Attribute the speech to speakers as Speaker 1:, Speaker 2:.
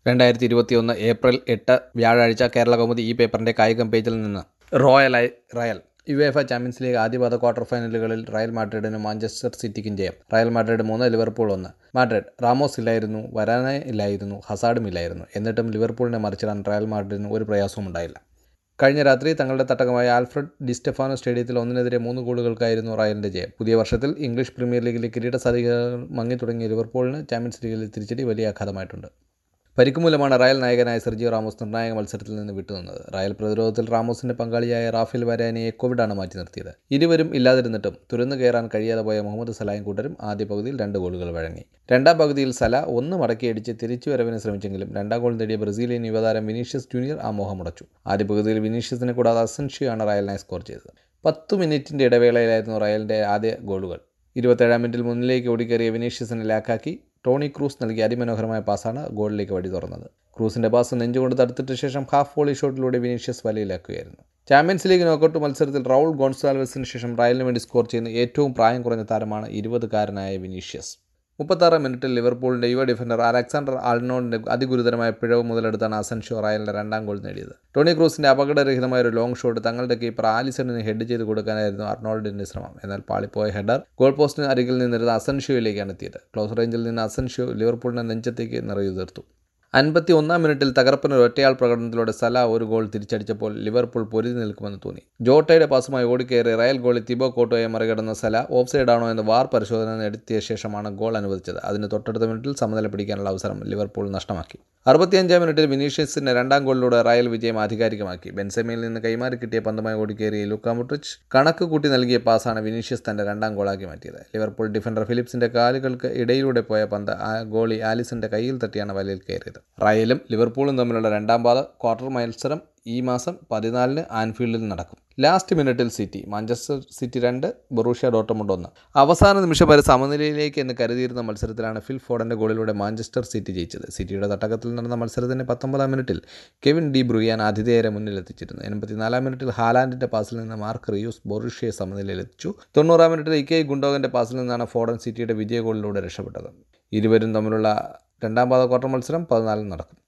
Speaker 1: രണ്ടായിരത്തി ഇരുപത്തിയൊന്ന് ഏപ്രിൽ എട്ട് വ്യാഴാഴ്ച കേരള കൗമുദി ഈ പേപ്പറിന്റെ കായികം പേജിൽ നിന്ന് റോയൽ ഐ- റയൽ യുവേഫ ചാമ്പ്യൻസ് ലീഗ് ആദ്യപാദ ക്വാർട്ടർ ഫൈനലുകളിൽ റയൽ മാഡ്രിഡിനും മാഞ്ചസ്റ്റർ സിറ്റിക്കും ജയം റയൽ മാഡ്രിഡ് മൂന്ന് ലിവർപൂൾ ഒന്ന് മാഡ്രിഡ് റാമോസ് ഇല്ലായിരുന്നു വരാനെ ഇല്ലായിരുന്നു ഹസാഡും ഇല്ലായിരുന്നു എന്നിട്ടും ലിവർപൂളിനെ മറിച്ചിടാൻ റയൽ മാഡ്രിഡിന് ഒരു പ്രയാസവും ഉണ്ടായില്ല കഴിഞ്ഞ രാത്രി തങ്ങളുടെ തട്ടകമായ ആൽഫ്രഡ് ഡിസ്റ്റെഫാനോ സ്റ്റേഡിയത്തിൽ ഒന്നിനെതിരെ മൂന്ന് ഗോളുകൾക്കായിരുന്നു റയലിന്റെ ജയം പുതിയ വർഷത്തിൽ ഇംഗ്ലീഷ് പ്രീമിയർ ലീഗിലെ കിരീട സാധ്യതകൾ മങ്ങി തുടങ്ങിയ ലിവർപൂളിന് ചാമ്പ്യൻസ് ലീഗിൽ തിരിച്ചടി വലിയ ആഘാതമായിട്ടുണ്ട് പരിക്ക് മൂലമാണ് റയൽ നായകനായ സെർജിയോ റാമോസ് നിർണായക മത്സരത്തിൽ നിന്ന് വിട്ടുനിന്നത് റയൽ പ്രതിരോധത്തിൽ റാമോസിന്റെ പങ്കാളിയായ റാഫേൽ വരാനിയെ കോവിഡാണ് മാറ്റി നിർത്തിയത് ഇരുവരും ഇല്ലാതിരുന്നിട്ടും തുരന്നു കയറാൻ കഴിയാതെ പോയ മുഹമ്മദ് സലായും കൂട്ടരും ആദ്യ പകുതിയിൽ രണ്ട് ഗോളുകൾ വഴങ്ങി രണ്ടാം പകുതിയിൽ സല ഒന്ന് മടക്കിയടിച്ച് തിരിച്ചുവരവിന് ശ്രമിച്ചെങ്കിലും രണ്ടാം ഗോൾ നേടിയ ബ്രസീലിയൻ യുവതാരം വിനീഷ്യസ് ജൂനിയർ ആ മോഹം മുടച്ചു ആദ്യ പകുതിയിൽ വിനീഷ്യസിനെ കൂടാതെ അസൻഷിയാണ് റയലിനായി സ്കോർ ചെയ്തത് പത്തു മിനിറ്റിന്റെ ഇടവേളയിലായിരുന്നു റയലിന്റെ ആദ്യ ഗോളുകൾ ഇരുപത്തേഴാം മിനിറ്റിൽ മുന്നിലേക്ക് ഓടിക്കേറിയ വിനീഷ്യസിനെ ലാക്കാക്കി ടോണി ക്രൂസ് നൽകിയ അതിമനോഹരമായ പാസാണ് ഗോളിലേക്ക് വഴി തുറന്നത് ക്രൂസിന്റെ പാസ് നെഞ്ചുകൊണ്ട് തടുത്തിട്ട ശേഷം ഹാഫ് വോളി ഷോട്ടിലൂടെ വിനീഷ്യസ് വലയിലാക്കുകയായിരുന്നു ചാമ്പ്യൻസ് ലീഗ് നോക്കൌട്ട് മത്സരത്തിൽ റൗൾ ഗോൺസാൽവസിന് ശേഷം റയലിന് വേണ്ടി സ്കോർ ചെയ്യുന്ന ഏറ്റവും പ്രായം കുറഞ്ഞ താരമാണ് ഇരുപതുകാരനായ വിനീഷ്യസ് മുപ്പത്താറ് മിനിറ്റിൽ ലിവർപൂളിന്റെ യുവ ഡിഫൻഡർ അലക്സാണ്ടർ ആൾനോഡിന്റെ അതിഗുരുതരമായ പിഴവ് മുതലെടുത്താണ് അസൻഷോ റയലിന്റെ രണ്ടാം ഗോൾ നേടിയത് ടോണി ക്രൂസിന്റെ അപകടരഹിതമായ ഒരു ലോങ് ഷോട്ട് തങ്ങളുടെ കീപ്പർ ആലിസണിന് ഹെഡ് ചെയ്ത് കൊടുക്കാനായിരുന്നു അർണോൾഡിന്റെ ശ്രമം എന്നാൽ പാളിപ്പോയ ഹെഡർ ഗോൾ പോസ്റ്റിന് അരികിൽ നിന്നിരുന്ന അസൻഷ്യോയിലേക്കാണ് എത്തിയത് ക്ലോസ് റേഞ്ചിൽ നിന്ന് അസൻഷ്യോ ലിവർപൂളിന്റെ നെഞ്ചത്തേക്ക് നിറയുതിർത്തു അൻപത്തി ഒന്നാം മിനിറ്റിൽ തകർപ്പന ഒറ്റയാൾ പ്രകടനത്തിലൂടെ സല ഒരു ഗോൾ തിരിച്ചടിച്ചപ്പോൾ ലിവർപൂൾ പൊരുതി നിൽക്കുമെന്ന് തോന്നി ജോട്ടയുടെ പാസുമായി ഓടിക്കയറി റയൽ ഗോളി തിബോ കോട്ടോയെ മറികടന്ന സല ഓഫ് സൈഡാണോ എന്ന് വാർ പരിശോധന നടത്തിയ ശേഷമാണ് ഗോൾ അനുവദിച്ചത് അതിന് തൊട്ടടുത്ത മിനിറ്റിൽ സമനില പിടിക്കാനുള്ള അവസരം ലിവർപൂൾ നഷ്ടമാക്കി അറുപത്തിയഞ്ചാം മിനിറ്റിൽ വിനീഷ്യസിന്റെ രണ്ടാം ഗോളിലൂടെ റയൽ വിജയം ആധികാരികമാക്കി ബെൻസെമയിൽ നിന്ന് കൈമാറി കിട്ടിയ പന്തുമായി ഓടിക്കേറിയ ലുക്കാമുട്രിച്ച് കണക്ക് കൂട്ടി നൽകിയ പാസാണ് വിനീഷ്യസ് തന്റെ രണ്ടാം ഗോളാക്കി മാറ്റിയത് ലിവർപൂൾ ഡിഫൻഡർ ഫിലിപ്സിന്റെ കാലുകൾക്ക് ഇടയിലൂടെ പോയ പന്ത് ആ ഗോളി ആലിസന്റെ കയ്യിൽ തട്ടിയാണ് വലയിൽ കയറിയത് റയലും ലിവർപൂളും തമ്മിലുള്ള രണ്ടാം പാത ക്വാർട്ടർ മത്സരം ഈ മാസം പതിനാലിന് ആൻഫീൽഡിൽ നടക്കും ലാസ്റ്റ് മിനിറ്റിൽ സിറ്റി മാഞ്ചസ്റ്റർ സിറ്റി രണ്ട് ബൊറൂഷ്യ ഡോട്ടമുണ്ട് ഒന്ന് അവസാന നിമിഷം വരെ സമനിലയിലേക്ക് എന്ന് കരുതിയിരുന്ന മത്സരത്തിലാണ് ഫിൽ ഫോർഡന്റെ ഗോളിലൂടെ മാഞ്ചസ്റ്റർ സിറ്റി ജയിച്ചത് സിറ്റിയുടെ തട്ടകത്തിൽ നടന്ന മത്സരത്തിന്റെ പത്തൊമ്പതാം മിനിറ്റിൽ കെവിൻ ഡി ബ്രുയാൻ ആതിഥേയരെ മുന്നിലെത്തിച്ചിരുന്നു എൺപത്തിനാലാം മിനിറ്റിൽ ഹാലാൻഡിന്റെ പാസിൽ നിന്ന് മാർക്ക് റിയൂസ് ബൊറൂഷ്യയെ സമനിലയിലെത്തിച്ചു തൊണ്ണൂറാം മിനിറ്റിൽ ഇക്കെ ഗുണ്ടോഗന്റെ പാസിൽ നിന്നാണ് ഫോർഡൻ സിറ്റിയുടെ വിജയ ഗോളിലൂടെ രക്ഷപ്പെട്ടത് ഇരുവരും തമ്മിലുള്ള രണ്ടാം പാത ക്വാർട്ടർ മത്സരം പതിനാലിന് നടക്കും